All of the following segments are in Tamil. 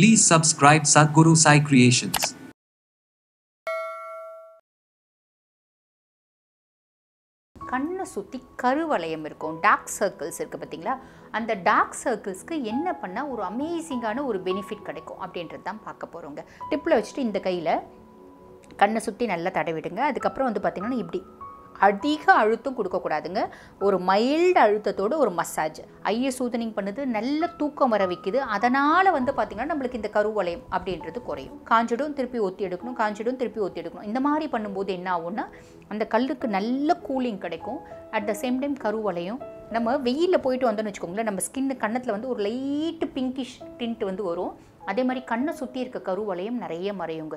Please subscribe Sadhguru Sai Creations. கண்ணை சுற்றி கருவளையம் இருக்கும் டார்க் சர்க்கிள்ஸ் இருக்குது பார்த்தீங்களா அந்த டார்க் சர்க்கிள்ஸ்க்கு என்ன பண்ணால் ஒரு அமேசிங்கான ஒரு பெனிஃபிட் கிடைக்கும் அப்படின்றது தான் பார்க்க போகிறோங்க டிப்பில் வச்சுட்டு இந்த கையில் கண்ணை சுற்றி நல்லா தடவிடுங்க அதுக்கப்புறம் வந்து பார்த்திங்கன்னா இப்படி அதிக அழுத்தம் கொடுக்கக்கூடாதுங்க ஒரு மைல்டு அழுத்தத்தோட ஒரு மசாஜ் ஐய சூதனிங் பண்ணுது நல்ல தூக்கம் வர வைக்குது அதனால் வந்து பார்த்திங்கன்னா நம்மளுக்கு இந்த கருவளையம் அப்படின்றது குறையும் காஞ்சிடும் திருப்பி ஒத்தி எடுக்கணும் காஞ்சிடும் திருப்பி ஒத்தி எடுக்கணும் இந்த மாதிரி பண்ணும்போது என்ன ஆகும்னா அந்த கல்லுக்கு நல்ல கூலிங் கிடைக்கும் அட் த சேம் டைம் கருவளையம் நம்ம வெயிலில் போயிட்டு வந்தோம்னு வச்சுக்கோங்களேன் நம்ம ஸ்கின் கன்னத்தில் வந்து ஒரு லைட்டு பிங்கிஷ் டிண்ட் வந்து வரும் அதே மாதிரி கண்ணை சுற்றி இருக்க கருவளையம் நிறைய மறையுங்க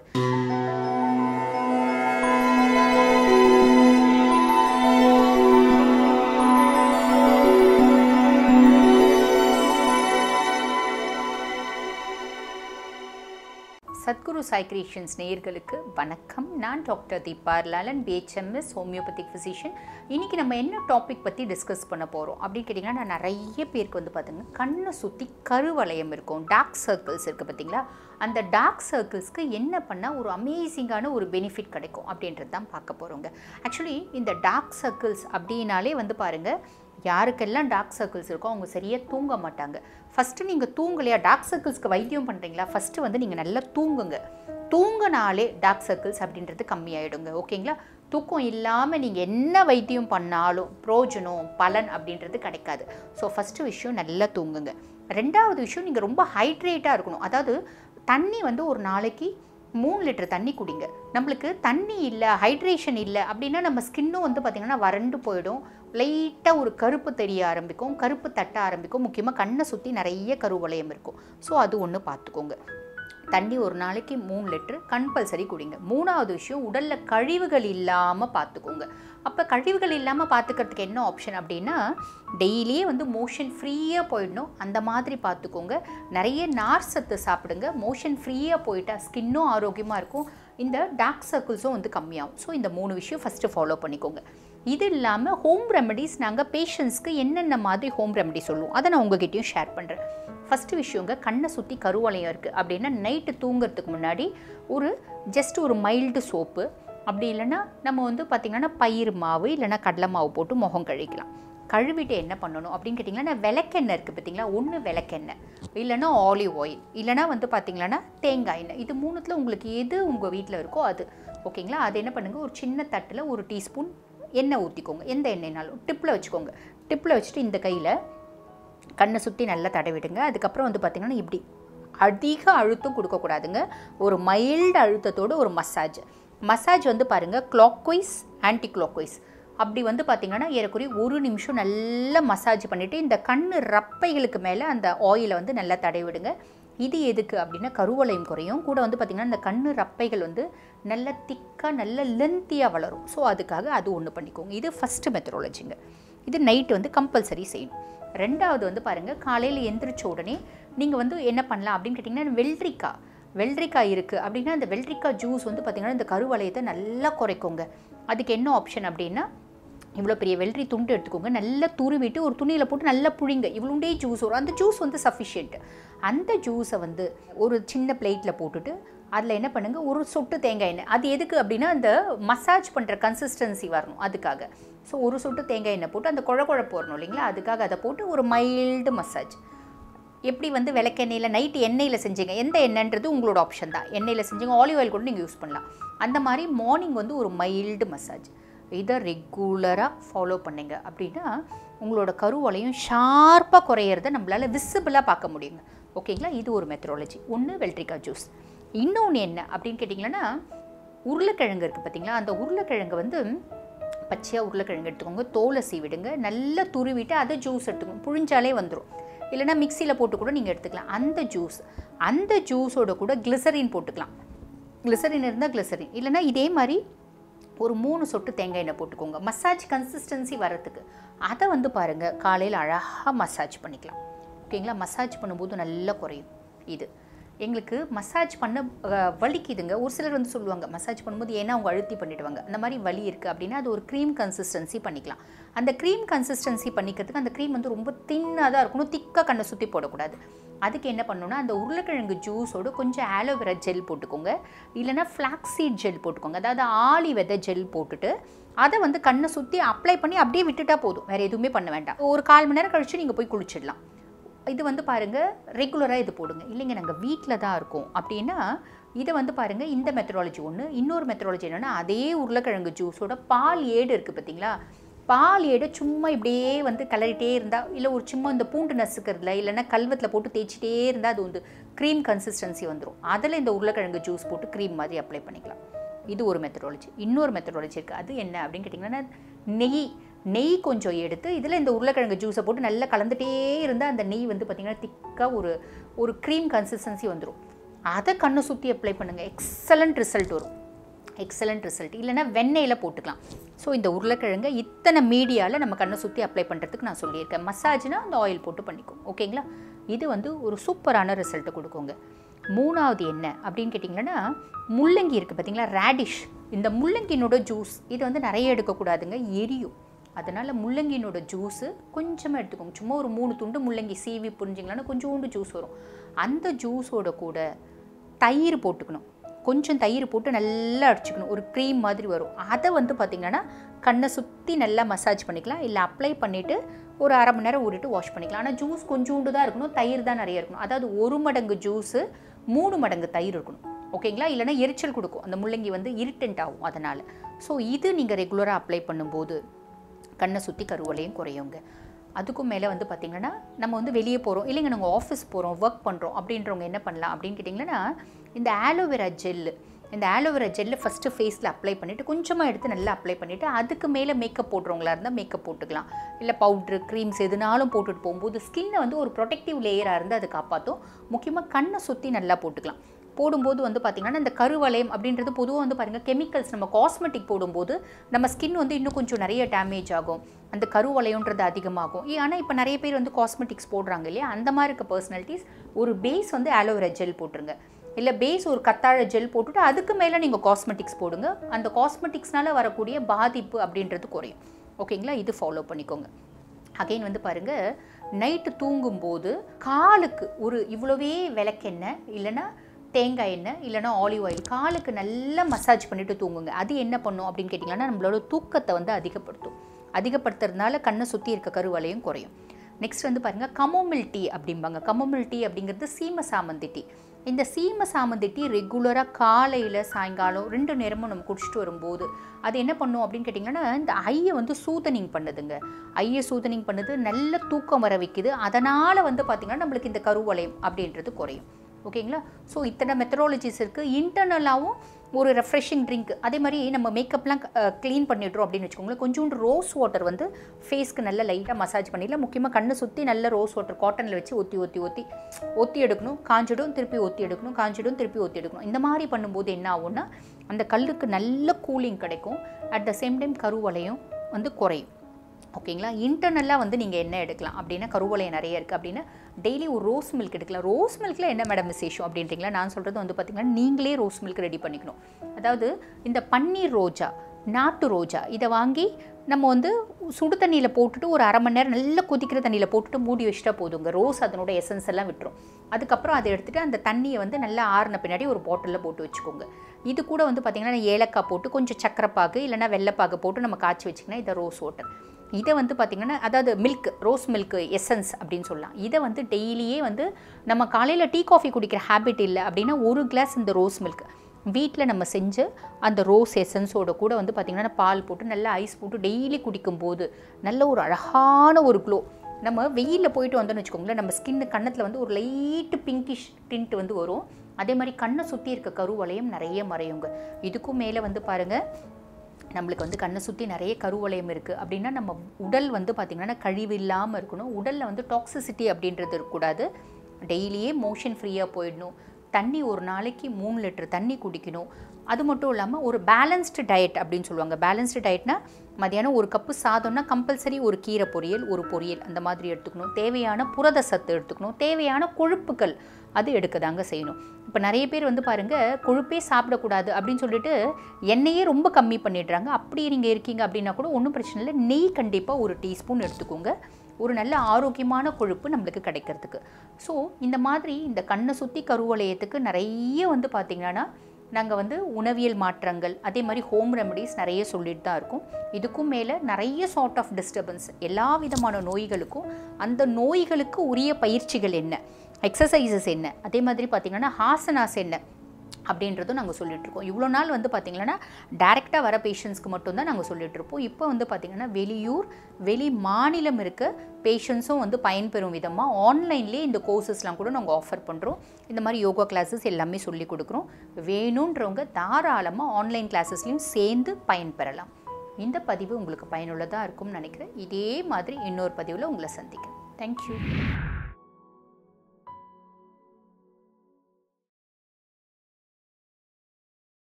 சத்குரு சாய் கிரியேஷன்ஸ் நேயர்களுக்கு வணக்கம் நான் doctor Deepa Lalan BHMS homeopathic physician இன்றைக்கி நம்ம என்ன டாபிக் பற்றி டிஸ்கஸ் பண்ண போகிறோம் அப்படின்னு கேட்டிங்கன்னா நான் நிறைய பேருக்கு வந்து பார்த்துங்க கண்ணை சுற்றி கருவளையம் இருக்கும் டார்க் சர்க்கிள்ஸ் இருக்குது பார்த்தீங்களா அந்த டார்க் சர்க்கிள்ஸ்க்கு என்ன பண்ணால் ஒரு அமேசிங்கான ஒரு பெனிஃபிட் கிடைக்கும் அப்படின்றது தான் பார்க்க போகிறோங்க ஆக்சுவலி இந்த டார்க் சர்க்கிள்ஸ் அப்படின்னாலே வந்து பாருங்கள் யாருக்கெல்லாம் டார்க் சர்க்கிள்ஸ் இருக்கோ அவங்க சரியாக தூங்க மாட்டாங்க ஃபஸ்ட்டு நீங்கள் தூங்கலையா டார்க் சர்க்கிள்ஸ்க்கு வைத்தியம் பண்ணுறீங்களா ஃபஸ்ட்டு வந்து நீங்கள் நல்லா தூங்குங்க தூங்கினாலே டார்க் சர்க்கிள்ஸ் அப்படின்றது கம்மியாயிடுங்க ஓகேங்களா தூக்கம் இல்லாமல் நீங்கள் என்ன வைத்தியம் பண்ணாலும் பிரோஜனம் பலன் அப்படின்றது கிடைக்காது ஸோ ஃபஸ்ட்டு விஷயம் நல்லா தூங்குங்க ரெண்டாவது விஷயம் நீங்கள் ரொம்ப ஹைட்ரேட்டாக இருக்கணும் அதாவது தண்ணி வந்து ஒரு நாளைக்கு மூணு லிட்டர் தண்ணி குடிங்க நம்மளுக்கு தண்ணி இல்லை ஹைட்ரேஷன் இல்லை அப்படின்னா நம்ம ஸ்கின்னும் வந்து பார்த்திங்கன்னா வறண்டு போயிடும் லைட்டாக ஒரு கருப்பு தெரிய ஆரம்பிக்கும் கருப்பு தட்ட ஆரம்பிக்கும் முக்கியமாக கண்ணை சுற்றி நிறைய கருவளையம் இருக்கும் ஸோ அது ஒன்று பார்த்துக்கோங்க தண்ணி ஒரு நாளைக்கு மூணு லிட்டரு கம்பல்சரி குடிங்க மூணாவது விஷயம் உடலில் கழிவுகள் இல்லாமல் பார்த்துக்கோங்க அப்போ கழிவுகள் இல்லாமல் பார்த்துக்கிறதுக்கு என்ன ஆப்ஷன் அப்படின்னா டெய்லியே வந்து மோஷன் ஃப்ரீயாக போயிடணும் அந்த மாதிரி பார்த்துக்கோங்க நிறைய நார் சத்து சாப்பிடுங்க மோஷன் ஃப்ரீயாக போயிட்டா ஸ்கின்னும் ஆரோக்கியமாக இருக்கும் இந்த டார்க் சர்க்கிள்ஸும் வந்து கம்மியாகும் ஸோ இந்த மூணு விஷயம் ஃபஸ்ட்டு ஃபாலோ பண்ணிக்கோங்க இது இல்லாமல் ஹோம் ரெமடிஸ் நாங்கள் பேஷண்ட்ஸ்க்கு என்னென்ன மாதிரி ஹோம் ரெமடி சொல்லுவோம் அதை நான் உங்ககிட்டயும் ஷேர் பண்ணுறேன் ஃபஸ்ட்டு விஷயங்க கண்ணை சுற்றி கருவளையம் இருக்குது அப்படின்னா நைட்டு தூங்குறதுக்கு முன்னாடி ஒரு ஜஸ்ட் ஒரு மைல்டு சோப்பு அப்படி இல்லைன்னா நம்ம வந்து பார்த்திங்கன்னா பயிர் மாவு இல்லைன்னா கடலை மாவு போட்டு முகம் கழிக்கலாம் கழுவிட்டு என்ன பண்ணணும் அப்படின்னு கேட்டிங்கன்னா விளக்கெண்ணெய் இருக்குது பார்த்தீங்களா ஒன்று விளக்கெண்ணெய் இல்லைன்னா ஆலிவ் ஆயில் இல்லைனா வந்து பார்த்திங்கன்னா தேங்காய் எண்ணெய் இது மூணுத்தில் உங்களுக்கு எது உங்கள் வீட்டில் இருக்கோ அது ஓகேங்களா அது என்ன பண்ணுங்கள் ஒரு சின்ன தட்டில் ஒரு டீஸ்பூன் எண்ணெய் ஊற்றிக்கோங்க எந்த எண்ணெய்னாலும் டிப்பில் வச்சுக்கோங்க டிப்பில் வச்சுட்டு இந்த கையில் கண்ணை சுற்றி நல்லா தடவிடுங்க அதுக்கப்புறம் வந்து பார்த்திங்கன்னா இப்படி அதிக அழுத்தம் கொடுக்கக்கூடாதுங்க ஒரு மைல்டு அழுத்தத்தோடு ஒரு மசாஜ் மசாஜ் வந்து பாருங்கள் கிளாக்வைஸ் ஆன்டி கிளாக்வைஸ் அப்படி வந்து பார்த்திங்கன்னா ஏறக்குறைய ஒரு நிமிஷம் நல்லா மசாஜ் பண்ணிவிட்டு இந்த கண் ரப்பைகளுக்கு மேலே அந்த ஆயிலை வந்து நல்லா தடவிடுங்க இது எதுக்கு அப்படின்னா கருவளையம் குறையும் கூட வந்து பார்த்திங்கன்னா இந்த கண் ரப்பைகள் வந்து நல்ல திக்காக நல்ல லென்த்தியாக வளரும் ஸோ அதுக்காக அது ஒன்று பண்ணிக்கோங்க இது ஃபஸ்ட்டு மெத்தடாலஜிங்க இது நைட்டு வந்து கம்பல்சரி செய்யணும் ரெண்டாவது வந்து பாருங்கள் காலையில் எந்திரிச்ச உடனே நீங்கள் வந்து என்ன பண்ணலாம் அப்படின்னு கேட்டிங்கன்னா வெள்ளரிக்காய் வெள்ளரிக்காய் இருக்குது அப்படின்னா அந்த வெள்ளரிக்காய் ஜூஸ் வந்து பார்த்திங்கன்னா இந்த கருவளையத்தை நல்லா குறைக்குங்க அதுக்கு என்ன ஆப்ஷன் அப்படின்னா இவ்வளோ பெரிய வெள்ளரி துண்டு எடுத்துக்கோங்க நல்லா துருவிட்டு ஒரு துணியில் போட்டு நல்லா புழிங்க இவ்வளோண்டே ஜூஸ் வரும் அந்த ஜூஸ் வந்து சஃபிஷியன்ட் அந்த ஜூஸை வந்து ஒரு சின்ன பிளேட்டில் போட்டுட்டு அதில் என்ன பண்ணுங்கள் ஒரு சொட்டு தேங்காய் எண்ணெய் அது எதுக்கு அப்படின்னா அந்த மசாஜ் பண்ணுற கன்சிஸ்டன்சி வரணும் அதுக்காக ஸோ ஒரு சொட்டு தேங்காய் எண்ணெய் போட்டு அந்த குழ குழப்பு வரணும் இல்லைங்களா அதுக்காக அதை போட்டு ஒரு மைல்டு மசாஜ் எப்படி வந்து விளக்கெண்ணெயில் நைட்டு எண்ணெயில் செஞ்சீங்க எந்த எண்ணெய்ன்றது உங்களோட ஆப்ஷன் தான் எண்ணெயில் செஞ்சீங்க ஆலிவ் ஆயில் கூட நீங்கள் யூஸ் பண்ணலாம் அந்த மாதிரி மார்னிங் வந்து ஒரு மைல்டு மசாஜ் இதை ரெகுலராக ஃபாலோ பண்ணிங்க அப்படின்னா உங்களோட கருவளையும் ஷார்ப்பாக குறையிறத நம்மளால் விசிபிளாக பார்க்க முடியுங்க ஓகேங்களா இது ஒரு மெத்தடாலஜி ஒன்று வெல்ட்ரிக்கா ஜூஸ் இன்னொன்று என்ன அப்படின்னு கேட்டிங்கன்னா உருளைக்கிழங்கு இருக்குது பார்த்தீங்களா அந்த உருளைக்கிழங்கு வந்து பச்சையாக உருளைக்கிழங்கு எடுத்துக்கோங்க தோலை சீவிடுங்க நல்லா துருவிட்டு அதை ஜூஸ் எடுத்துக்கோங்க புழிஞ்சாலே வந்துடும் இல்லைனா மிக்சியில் போட்டு கூட நீங்கள் எடுத்துக்கலாம் அந்த ஜூஸ் அந்த ஜூஸோட கூட கிளிசரின் போட்டுக்கலாம் கிளிசரின் இருந்தால் கிளிசரின் இல்லைனா இதே மாதிரி ஒரு மூணு சொட்டு தேங்காய் எண்ணெய் போட்டுக்கோங்க மசாஜ் கன்சிஸ்டன்சி வரத்துக்கு அதை வந்து பாருங்கள் காலையில் அழகாக மசாஜ் பண்ணிக்கலாம் ஓகேங்களா மசாஜ் பண்ணும்போது நல்லா குறையும் இது எங்களுக்கு மசாஜ் பண்ண அஹ், வலிக்குதுங்க ஒரு சிலர் வந்து சொல்லுவாங்க மசாஜ் பண்ணும்போது ஏன்னா அவங்க அழுத்தி பண்ணிடுவாங்க அந்த மாதிரி வலி இருக்குது அப்படின்னா அது ஒரு க்ரீம் கன்சிஸ்டன்சி பண்ணிக்கலாம் அந்த க்ரீம் கன்சிஸ்டன்சி பண்ணிக்கிறதுக்கு அந்த க்ரீம் வந்து ரொம்ப தின்னாக தான் இருக்கணும் திக்காக கண்ணை சுற்றி போடக்கூடாது அதுக்கு என்ன பண்ணணும்னா அந்த உருளைக்கிழங்கு ஜூஸோடு கொஞ்சம் ஆலோவேரா ஜெல் போட்டுக்கோங்க இல்லைன்னா ஃப்ளாக்ஸீட் ஜெல் போட்டுக்கோங்க அதாவது ஆளி விதை ஜெல் போட்டுட்டு அதை வந்து கண்ணை சுற்றி அப்ளை பண்ணி அப்படியே விட்டுட்டா போதும் வேறு எதுவுமே பண்ண வேண்டாம் ஒரு கால் மணி நேரம் கழிச்சு நீங்கள் போய் குளிச்சிடலாம் இது வந்து பாருங்கள் ரெகுலராக இது போடுங்க இல்லைங்க நாங்கள் வீட்டில் தான் இருக்கோம் அப்படின்னா இதை வந்து பாருங்கள் இந்த மெத்தடாலஜி ஒன்று இன்னொரு மெத்தடாலஜி என்னென்னா அதே உருளைக்கிழங்கு ஜூஸோட பால் ஏடு இருக்குது பார்த்தீங்களா பால் ஏடை சும்மா இப்படியே வந்து கிளறிட்டே இருந்தால் இல்லை ஒரு சும்மா இந்த பூண்டு நசுக்கிறதுல இல்லைன்னா கல்வத்தில் போட்டு தேய்ச்சிட்டே இருந்தால் அது வந்து க்ரீம் கன்சிஸ்டன்சி வந்துடும் அதில் இந்த உருளைக்கிழங்கு ஜூஸ் போட்டு க்ரீம் மாதிரி அப்ளை பண்ணிக்கலாம் இது ஒரு மெத்தடாலஜி இன்னொரு மெத்தடாலஜி இருக்குது அது என்ன அப்படின்னு கேட்டிங்கன்னா நெய் நெய் கொஞ்சம் எடுத்து இதில் இந்த உருளைக்கிழங்கு ஜூஸை போட்டு நல்லா கலந்துட்டே இருந்தால் அந்த நெய் வந்து பார்த்திங்கன்னா திக்காக ஒரு ஒரு க்ரீம் கன்சிஸ்டன்சி வந்துடும் அதை கண்ணை சுற்றி அப்ளை பண்ணுங்கள் எக்ஸலண்ட் ரிசல்ட் வரும் எக்ஸலண்ட் ரிசல்ட் இல்லைன்னா வெண்ணெயில் போட்டுக்கலாம் ஸோ இந்த உருளைக்கிழங்கை இத்தனை மீடியாவில் நம்ம கண்ணை சுற்றி அப்ளை பண்ணுறதுக்கு நான் சொல்லியிருக்கேன் மசாஜ்னா அந்த ஆயில் போட்டு பண்ணிக்கும் ஓகேங்களா இது வந்து ஒரு சூப்பரான ரிசல்ட்டை கொடுக்குங்க மூணாவது என்ன அப்படின்னு கேட்டிங்கன்னா முள்ளங்கி இருக்குது பார்த்தீங்களா ரேடிஷ் இந்த முள்ளங்கினோட ஜூஸ் இது வந்து நிறைய எடுக்கக்கூடாதுங்க எரியும் அதனால் முள்ளங்கினோட ஜூஸு கொஞ்சமாக எடுத்துக்கோங்க சும்மா ஒரு மூணு துண்டு முள்ளங்கி சீவி புரிஞ்சிங்களான்னா கொஞ்சோண்டு ஜூஸ் வரும் அந்த ஜூஸோட கூட தயிர் போட்டுக்கணும் கொஞ்சம் தயிர் போட்டு நல்லா அடிச்சுக்கணும் ஒரு க்ரீம் மாதிரி வரும் அதை வந்து பார்த்திங்கன்னா கண்ணை சுற்றி நல்லா மசாஜ் பண்ணிக்கலாம் இல்லை அப்ளை பண்ணிவிட்டு ஒரு அரை மணி நேரம் ஊறிட்டு வாஷ் பண்ணிக்கலாம் ஆனால் ஜூஸ் கொஞ்சோண்டு தான் இருக்கணும் தயிர் தான் நிறைய இருக்கணும் அதாவது ஒரு மடங்கு ஜூஸு மூணு மடங்கு தயிர் இருக்கணும் ஓகேங்களா இல்லைன்னா எரிச்சல் கொடுக்கும் அந்த முள்ளங்கி வந்து இரிட்டன்ட் ஆகும் அதனால் ஸோ இது நீங்கள் ரெகுலராக அப்ளை பண்ணும்போது கண்ணை சுற்றி கருவலையும் குறையுங்க அதுக்கும் மேலே வந்து பார்த்திங்கன்னா நம்ம வந்து வெளியே போகிறோம் இல்லைங்க நாங்கள் ஆஃபீஸ் போகிறோம் ஒர்க் பண்ணுறோம் அப்படின்றவங்க என்ன பண்ணலாம் அப்படின்னு கேட்டிங்கன்னா இந்த ஆலோவேரா ஜெல்லு இந்த ஆலோவேரா ஜெல்லை ஃபஸ்ட்டு ஃபேஸில் அப்ளை பண்ணிவிட்டு கொஞ்சமாக எடுத்து நல்லா அப்ளை பண்ணிவிட்டு அதுக்கு மேலே மேக்கப் போடுறவங்களா இருந்தால் மேக்கப் போட்டுக்கலாம் இல்லை பவுட்ரு க்ரீம்ஸ் எதுனாலும் போட்டுட்டு போகும்போது ஸ்கின்னை வந்து ஒரு ப்ரொடெக்டிவ் லேயராக இருந்து அது காப்பாற்றும் முக்கியமாக கண்ணை சுற்றி நல்லா போட்டுக்கலாம் போடும்போது வந்து பார்த்திங்கன்னா இந்த கருவளையம் அப்படின்றது பொதுவாக வந்து பாருங்கள் கெமிக்கல்ஸ் நம்ம காஸ்மெட்டிக் போடும்போது நம்ம ஸ்கின் வந்து இன்னும் கொஞ்சம் நிறைய டேமேஜ் ஆகும் அந்த கருவளையன்றது அதிகமாகும் ஏ ஆனால் இப்போ நிறைய பேர் வந்து காஸ்மெட்டிக்ஸ் போடுறாங்க இல்லையா அந்த மாதிரி இருக்க பர்சனாலிட்டிஸ் ஒரு பேஸ் வந்து ஆலோவேரா ஜெல் போட்டுருங்க இல்லை பேஸ் ஒரு கத்தாழ ஜெல் போட்டுட்டு அதுக்கு மேலே நீங்கள் காஸ்மெட்டிக்ஸ் போடுங்க அந்த காஸ்மெட்டிக்ஸ்னால வரக்கூடிய பாதிப்பு அப்படின்றது குறையும் ஓகேங்களா இது ஃபாலோ பண்ணிக்கோங்க அகைன் வந்து பாருங்கள் நைட்டு தூங்கும்போது காலுக்கு ஒரு இவ்வளவே விளக்கெண்ணெய் இல்லைன்னா தேங்காய் எண்ணெய் இல்லைனா ஆலிவ் ஆயில் காலுக்கு நல்லா மசாஜ் பண்ணிவிட்டு தூங்குங்க அது என்ன பண்ணும் அப்படின்னு கேட்டிங்கன்னா நம்மளோட தூக்கத்தை வந்து அதிகப்படுத்தும் அதிகப்படுத்துறதுனால கண்ணை சுற்றி இருக்க கருவலையும் குறையும் நெக்ஸ்ட் வந்து பாருங்கள் கமோமில் டீ அப்படிம்பாங்க கமோமில் டீ அப்படிங்கிறது சீம சாமந்தி டீ இந்த சீம சாமந்தி டீ ரெகுலராக காலையில் சாயங்காலம் ரெண்டு நேரமும் நம்ம குடிச்சிட்டு வரும்போது அது என்ன பண்ணும் அப்படின்னு கேட்டிங்கன்னா இந்த ஐயை வந்து சூதனிங் பண்ணுதுங்க ஐயை சூதனிங் பண்ணுது நல்ல தூக்கம் வர வைக்குது அதனால் வந்து பார்த்திங்கன்னா நம்மளுக்கு இந்த கருவளையம் அப்படின்றது குறையும் ஓகேங்களா ஸோ இத்தனை மெத்தடாலஜிஸ் இருக்குது இன்டர்னலாகவும் ஒரு ரெஃப்ரெஷிங் ட்ரிங்க் அதே மாதிரி நம்ம மேக்கப்லாம் க்ளீன் பண்ணிடுறோம் அப்படின்னு வச்சுக்கோங்களேன் கொஞ்சோண்டு ரோஸ் வாட்டர் வந்து ஃபேஸ்க்கு நல்ல லைட்டாக மசாஜ் பண்ணிடலாம் முக்கியமாக கண்ணை சுற்றி நல்ல ரோஸ் வாட்டர் காட்டனில் வச்சு ஒத்தி ஒத்தி ஒத்தி ஒத்தி எடுக்கணும் காஞ்சிடும் திருப்பி ஒத்தி எடுக்கணும் காஞ்சிடும் திருப்பி ஒத்தி எடுக்கணும் இந்த மாதிரி பண்ணும்போது என்ன ஆகும்னா அந்த கல்லுக்கு நல்ல கூலிங் கிடைக்கும் அட் த சேம் டைம் கருவலையும் வந்து குறையும் ஓகேங்களா இன்டர்னலாக வந்து நீங்கள் என்ன எடுக்கலாம் அப்படின்னா கருவளையம் நிறைய இருக்குது அப்படின்னா டெய்லி ஒரு ரோஸ் மில்க் எடுக்கலாம் ரோஸ் மில்கில் என்ன மேடம் விசேஷம் அப்படின்றீங்களா நான் சொல்கிறது வந்து பார்த்திங்கன்னா நீங்களே ரோஸ் மில்க் ரெடி பண்ணிக்கணும் அதாவது இந்த பன்னீர் ரோஜா நாட்டு ரோஜா இதை வாங்கி நம்ம வந்து சுடு தண்ணியில் போட்டுட்டு ஒரு அரை மணி நேரம் நல்லா கொதிக்கிற தண்ணியில் போட்டுட்டு மூடி வச்சுட்டா போதுங்க ரோஸ் அதனோட எசன்ஸ் எல்லாம் விட்டுரும் அதுக்கப்புறம் அதை எடுத்துகிட்டு அந்த தண்ணியை வந்து நல்லா ஆறின பின்னாடி ஒரு பாட்டிலில் போட்டு வச்சுக்கோங்க இது கூட வந்து பார்த்திங்கன்னா ஏலக்காய் போட்டு கொஞ்சம் சக்கரைப்பாகு இல்லைன்னா வெள்ளைப்பாகு போட்டு நம்ம காய்ச்சி வச்சிங்கன்னா இதை ரோஸ் வாட்டர் இதை வந்து பார்த்திங்கன்னா அதாவது மில்க் ரோஸ் மில்க் எசன்ஸ் அப்படின்னு சொல்லலாம் இதை வந்து டெய்லியே வந்து நம்ம காலையில் டீ காஃபி குடிக்கிற ஹேபிட் இல்லை அப்படின்னா ஒரு கிளாஸ் இந்த ரோஸ் மில்க் வீட்டில் நம்ம செஞ்சு அந்த ரோஸ் எசன்ஸோட கூட வந்து பார்த்திங்கன்னா பால் போட்டு நல்லா ஐஸ் போட்டு டெய்லி குடிக்கும்போது நல்ல ஒரு அழகான ஒரு க்ளோ நம்ம வெயிலில் போயிட்டு வந்தோம்னு வச்சுக்கோங்களேன் நம்ம ஸ்கின்னு கன்னத்தில் வந்து ஒரு லைட்டு பிங்கிஷ் டிண்ட் வந்து வரும் அதே மாதிரி கண்ணை சுற்றி இருக்க கருவளையம் நிறைய மறையுங்க இதுக்கும் மேலே வந்து பாருங்கள் நம்மளுக்கு வந்து கண்ணை சுற்றி நிறைய கருவளையம் இருக்குது அப்படின்னா நம்ம உடல் வந்து பார்த்திங்கன்னா கழிவு இல்லாமல் இருக்கணும் உடலில் வந்து டாக்ஸிசிட்டி அப்படின்றது இருக்கக்கூடாது டெய்லியே மோஷன் ஃப்ரீயாக போயிடணும் தண்ணி ஒரு நாளைக்கு மூணு லிட்டர் தண்ணி குடிக்கணும் அது மட்டும் இல்லாமல் ஒரு பேலன்ஸ்டு டயட் அப்படின்னு சொல்லுவாங்க பேலன்ஸ்டு டயட்னா மதியானம் ஒரு கப்பு சாதம்னா கம்பல்சரி ஒரு கீரை பொரியல் ஒரு பொரியல் அந்த மாதிரி எடுத்துக்கணும் தேவையான புரத சத்து எடுத்துக்கணும் தேவையான கொழுப்புகள் அது எடுக்க தாங்க செய்யணும் இப்போ நிறைய பேர் வந்து பாருங்கள் கொழுப்பே சாப்பிடக்கூடாது அப்படின்னு சொல்லிட்டு எண்ணெயே ரொம்ப கம்மி பண்ணிடுறாங்க அப்படி நீங்கள் இருக்கீங்க அப்படின்னா கூட ஒன்றும் பிரச்சனை இல்லை நெய் கண்டிப்பாக ஒரு டீஸ்பூன் எடுத்துக்கோங்க ஒரு நல்ல ஆரோக்கியமான கொழுப்பு நம்மளுக்கு கிடைக்கிறதுக்கு ஸோ இந்த மாதிரி இந்த கண்ணை சுற்றி கருவளையத்துக்கு நிறைய வந்து பார்த்திங்கன்னா நாங்கள் வந்து உணவியல் மாற்றங்கள் அதே மாதிரி ஹோம் ரெமடிஸ் நிறைய சொல்லிட்டு தான் இருக்கோம் இதுக்கும் மேலே நிறைய சார்ட் ஆஃப் டிஸ்டர்பன்ஸ் எல்லா விதமான நோய்களுக்கும் அந்த நோய்களுக்கு உரிய பயிற்சிகள் என்ன எக்ஸசைசஸ் என்ன அதே மாதிரி பார்த்திங்கன்னா ஹாசனாஸ் என்ன அப்படின்றதும் நாங்கள் சொல்லிகிட்ருக்கோம் இவ்வளோ நாள் வந்து பார்த்திங்கன்னா டேரெக்டாக வர பேஷண்ட்ஸ்க்கு மட்டும்தான் நாங்கள் சொல்லிகிட்ருப்போம் இப்போ வந்து பார்த்திங்கன்னா வெளியூர் வெளி மாநிலம் இருக்க பேஷண்ட்ஸும் வந்து பயன்பெறும் விதமாக ஆன்லைன்லேயே இந்த கோர்சஸ்லாம் கூட நாங்கள் ஆஃபர் பண்ணுறோம் இந்த மாதிரி யோகா கிளாஸஸ் எல்லாமே சொல்லி கொடுக்குறோம் வேணுன்றவங்க தாராளமாக ஆன்லைன் கிளாஸஸ்லையும் சேர்ந்து பயன்பெறலாம் இந்த பதிவு உங்களுக்கு பயனுள்ளதாக இருக்கும்னு நினைக்கிறேன் இதே மாதிரி இன்னொரு பதிவில் உங்களை சந்திக்கிறேன் தேங்க்யூ